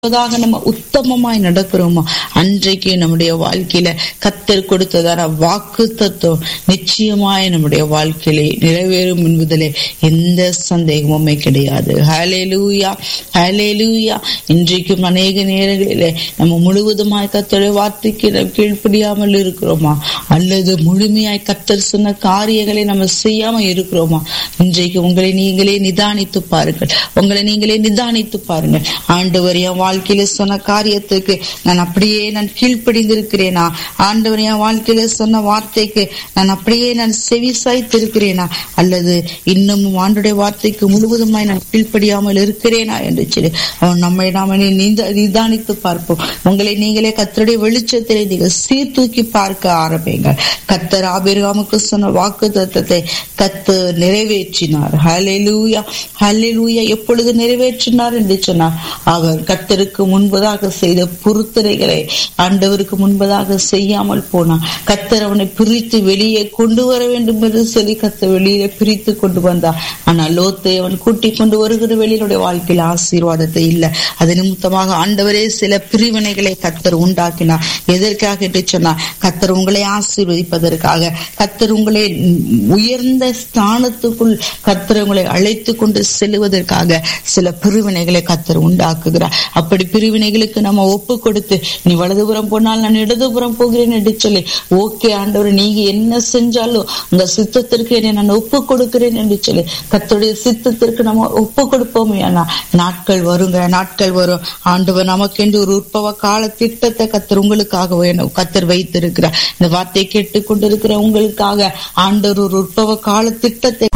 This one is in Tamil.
முழுவதாக நம்ம உத்தமமாய் நடக்கிறோமோ அன்றைக்கு நம்முடைய வாழ்க்கையில கத்தர் கொடுத்ததான வாக்கு தத்துவம் நிச்சயமாய் நம்முடைய வாழ்க்கையிலே நிறைவேறும் என்பதிலே எந்த சந்தேகமுமே கிடையாது ஹalleluya ஹalleluya இன்றைக்கும் அநேக நேரங்களிலே நம்ம முழுவதுமாய் கத்தருடைய வார்த்தைக்கு நாம் கீழ்ப்படியாமல் இருக்கிறோமா அல்லது முழுமையாய் கத்தர் சொன்ன காரியங்களை நம்ம செய்யாம இருக்கிறோமா இன்றைக்கு உங்களை நீங்களே நிதானித்து பாருங்கள் உங்களை நீங்களே நிதானித்து பாருங்கள் ஆண்டவர் என் வாழ்க்கையில சொன்ன காரியத்துக்கு நான் அப்படியே நான் கீழ்ப்படிந்திருக்கிறேனா ஆண்டவர் என் வாழ்க்கையில சொன்ன வார்த்தைக்கு நான் அப்படியே நான் செவி சாய்த்திருக்கிறேனா அல்லது இன்னமும் ஆண்டுடைய வார்த்தைக்கு முழுவதுமாய் நான் கீழ்ப்படியாமல் இருக்கிறேனா என்று சொல்லி அவன் நம்மை நாம நித- நிதானித்து பார்ப்போம் உங்களை நீங்களே கத்தருடைய வெளிச்சத்திலே நீங்கள் சீர்தூக்கி பார்க்க ஆரம்பிங்க கத்தர் ஆபிரகாமுக்கு சொன்ன வாக்கு தத்தத்தை கத்தர் நிறைவேற்றினார் ஹalleluya ஹalleluya எப்பொழுது நிறைவேற்றினார் என்று சொன்னார் அவர் கத்தருக்கு முன்பதாக செய்த பொருத்தனைகளை ஆண்டவருக்கு முன்பதாக செய்யாமல் போனார் கத்தர் அவனை பிரித்து வெளியே கொண்டு வர வேண்டும் என்று சொல்லி கத்தர் வெளியிலே பிரித்து கொண்டு வந்தார் ஆனால் லோத்தை அவன் கூட்டி கொண்டு வருகிற வெளியினுடைய வாழ்க்கையில் ஆசீர்வாதத்தை இல்லை அது நிமித்தமாக ஆண்டவரே சில பிரிவினைகளை கத்தர் உண்டாக்கினார் எதற்காக என்று சொன்னார் கத்தர் உங்களை ஆசீர்வதிப்பதற்காக கத்தர் உங்களை உயர்ந்த ஸ்தானத்துக்குள் கத்தர் உங்களை அழைத்து கொண்டு செல்வதற்காக சில பிரிவினைகளை கத்தர் உண்டாக்குகிறார் அப்படி பிரிவினைகளுக்கு நம்ம ஒப்பு கொடுத்து நீ வலதுபுறம் போனால் நான் இடதுபுறம் போகிறேன் என்று சொல்லி ஓகே ஆண்டவர் நீங்க என்ன செஞ்சாலும் உங்க சித்தத்திற்கு என்னை நான் ஒப்பு கொடுக்கிறேன் என்று சொல்லி கத்தருடைய சித்தத்திற்கு நம்ம ஒப்பு கொடுப்போமே ஆனா நாட்கள் வருங்க நாட்கள் வரும் ஆண்டவர் நமக்கென்று ஒரு உற்பவ கால திட்டத்தை கத்தர் உங்களுக்காக வேணும் கத்தர் வைத்திருக்கிறார் இந்த வார்த்தை கேட்டுக் கொண்டிருக்கிற உங்களுக்காக ஆண்டவர் ஒரு உற்பவ கால திட்டத்தை